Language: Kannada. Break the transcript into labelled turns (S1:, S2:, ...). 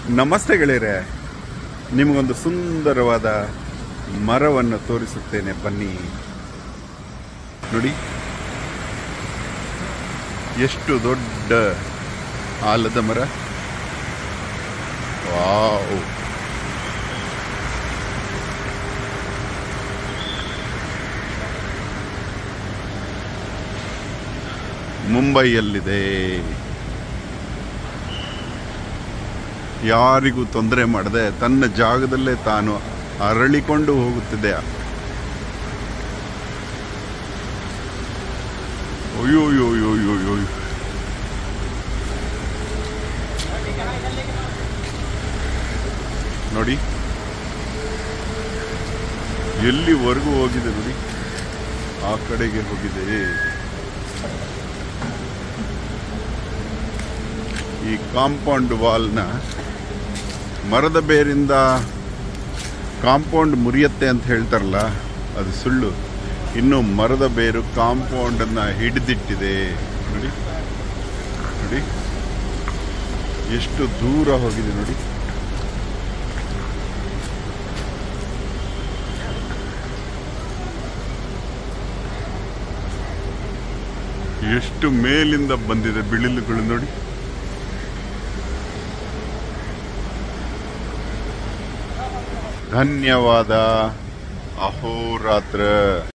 S1: ನಮಸ್ತೆ ಗೆಳೆಯರೆ ನಿಮಗೊಂದು ಸುಂದರವಾದ ಮರವನ್ನು ತೋರಿಸುತ್ತೇನೆ ಬನ್ನಿ ನೋಡಿ ಎಷ್ಟು ದೊಡ್ಡ ಆಲದ ಮರ ವಾವ್ ಮುಂಬೈಯಲ್ಲಿದೆ ಯಾರಿಗೂ ತೊಂದರೆ ಮಾಡದೆ ತನ್ನ ಜಾಗದಲ್ಲೇ ತಾನು ಅರಳಿಕೊಂಡು ಹೋಗುತ್ತಿದೆ ಅಯ್ಯೋ ಅಯ್ಯೋ ಅಯ್ಯೋ ಅಯ್ಯೋ ಅಯ್ಯೋ ನೋಡಿ ಎಲ್ಲಿವರೆಗೂ ಹೋಗಿದೆ ನೋಡಿ ಆ ಕಡೆಗೆ ಹೋಗಿದೆ ಈ ಕಾಂಪೌಂಡ್ ವಾಲ್ನ ಮರದ ಬೇರಿಂದ ಕಾಂಪೌಂಡ್ ಮುರಿಯತ್ತೆ ಅಂತ ಹೇಳ್ತಾರಲ್ಲ ಅದು ಸುಳ್ಳು ಇನ್ನು ಮರದ ಬೇರು ಕಾಂಪೌಂಡನ್ನು ಹಿಡಿದಿಟ್ಟಿದೆ ನೋಡಿ ನೋಡಿ ಎಷ್ಟು ದೂರ ಹೋಗಿದೆ ನೋಡಿ ಎಷ್ಟು ಮೇಲಿಂದ ಬಂದಿದೆ ಬಿಳಿಲುಗಳು ನೋಡಿ ಧನ್ಯವಾದ ಅಹೋರಾತ್ರ